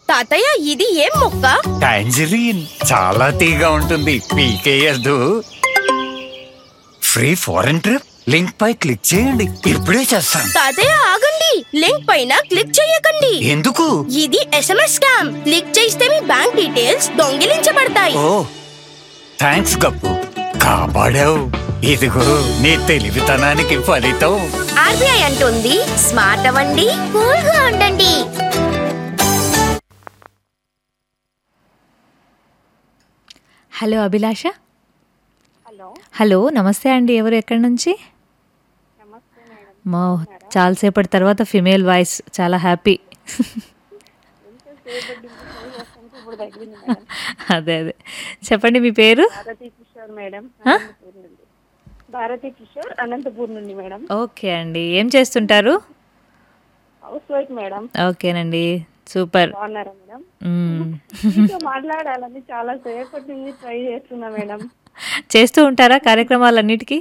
తాతయ్య ఇది ఏం మొక్క టాంజరీన్ చాలా తీగా ఉంటుంది పీకేయద్దు ఫ్రీ ఫారెన్ ట్రిప్ లింక్ పై క్లిక్ చేయండి ఇప్పుడే చేస్తాను తాతయ్య ఆగండి లింక్ పైన క్లిక్ చేయకండి ఎందుకు ఇది ఎస్ఎంఎస్ స్కామ్ క్లిక్ చేస్తే మీ బ్యాంక్ డీటెయిల్స్ దొంగిలించబడతాయి ఓ థ్యాంక్స్ గప్పు కాపాడావు ఇదిగో నీ తెలివితనానికి ఫలితం ఆర్బీఐ అంటుంది స్మార్ట్ అవ్వండి కూల్ గా ఉండండి హలో అభిలాష హలో హలో నమస్తే అండి ఎవరు ఎక్కడి నుంచి నమస్తే మేడం మా చాలాసేపటి తర్వాత ఫిమేల్ వాయిస్ చాలా హ్యాపీ ఇప్పుడు తగ్గింది మేడం అదే అదే చెప్పండి మీ పేరు భారతీ కిషోర్ మేడం అనంతపూర్ నుండి భారతీ కిషోర్ అనంతపూర్ నుండి మేడం ఓకే అండి ఏం చేస్తుంటారు హౌస్ వైఫ్ మేడం ఓకేనండి సూపర్ బాగున్నారా మేడం మ్మ్. మీతో మాట్లాడాలని చాలా సేపటి నుంచి ట్రై చేస్తున్నా మేడం చేస్తూ ఉంటారా కార్యక్రమాలన్నిటికీ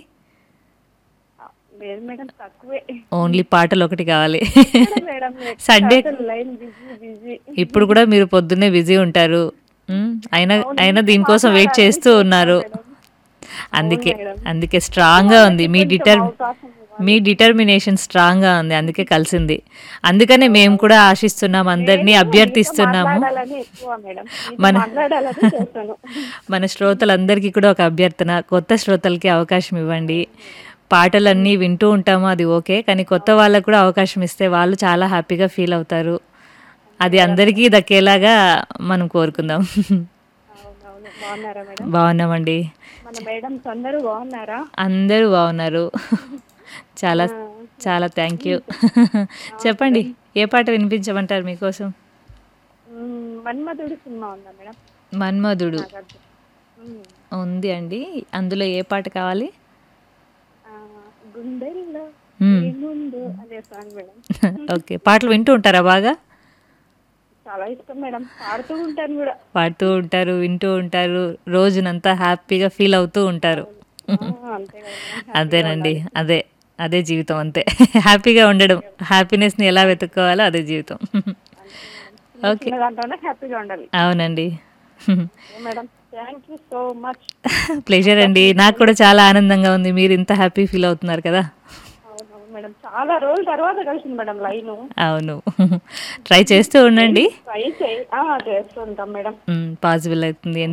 లేదు మేడం తక్కువే ఓన్లీ పాటలు ఒకటి కావాలి madam Sunday line busy busy ఇప్పుడు కూడా మీరు పొద్దున్నే బిజీ ఉంటారు మ్మ్. అయినా అయినా దీనికోసం వెయిట్ చేస్తూ ఉన్నారు అందుకే అందుకే స్ట్రాంగ్గా ఉంది మీ డిటర్ మీ డిటర్మినేషన్ స్ట్రాంగ్గా ఉంది అందుకే కలిసింది అందుకనే మేము కూడా ఆశిస్తున్నాం అందరినీ అభ్యర్థిస్తున్నాము మాట్లాడాలని ఎక్కువ మేడం మీతో మన- మాట్లాడాలని చేస్తాను మన శ్రోతలందరికీ కూడా ఒక అభ్యర్థన కొత్త శ్రోతలకి అవకాశం ఇవ్వండి పాటలన్నీ వింటూ ఉంటాము అది ఓకే కానీ కొత్త వాళ్ళకు కూడా అవకాశం ఇస్తే వాళ్ళు చాలా హ్యాపీగా ఫీల్ అవుతారు అది అందరికీ దక్కేలాగా మనం కోరుకుందాం అవునవును బాగున్నారా మేడం బాగున్నామండి మన మేడమ్స్ అందరూ బాగున్నారా అందరూ బాగున్నారు చాలా చాలా థ్యాంక్ యూ చెప్పండి ఏ పాట వినిపించమంటారు మీకోసం మ్మ్, మన్మధుడు సినిమా ఉందా మేడం మన్మధుడు నాగార్జున. మ్మ్. ఉంది అండి అందులో ఏ పాట కావాలి ఆ, గుండెల్లో మ్మ్. ఏముందో అదే సాంగ్ మేడం ఓకే పాటలు వింటూ ఉంటారా బాగా చాలా ఇష్టం మేడం పాడుతూ ఉంటాను కూడా పాడుతూ ఉంటారు వింటూ ఉంటారు రోజునంతా హ్యాపీగా ఫీల్ అవుతూ ఉంటారు ఆ, అంతే కదా మేడం. అదేనండి అదే అదే జీవితం అంతే హ్యాపీగా ఉండడం హ్యాపీనెస్ని ఎలా వెతుక్కోవాలో అదే జీవితం ఓకే చిన్న దాంట్లోనే హ్యాపీగా ఉండాలి అవునండి ఏ madam thank you so much pleasure అండి నాకు కూడా చాలా ఆనందంగా ఉంది మీరు ఇంత హ్యాపీ ఫీల్ అవుతున్నారు కదా అవునవును మేడం చాలా రోజుల తర్వాత కలిసింది మేడం లైన్ అవును ట్రై చేస్తూ ఉండండి ట్రై చేయి ఆ, చేస్తుంటాం మేడం పాసిబుల్ అవుతుంది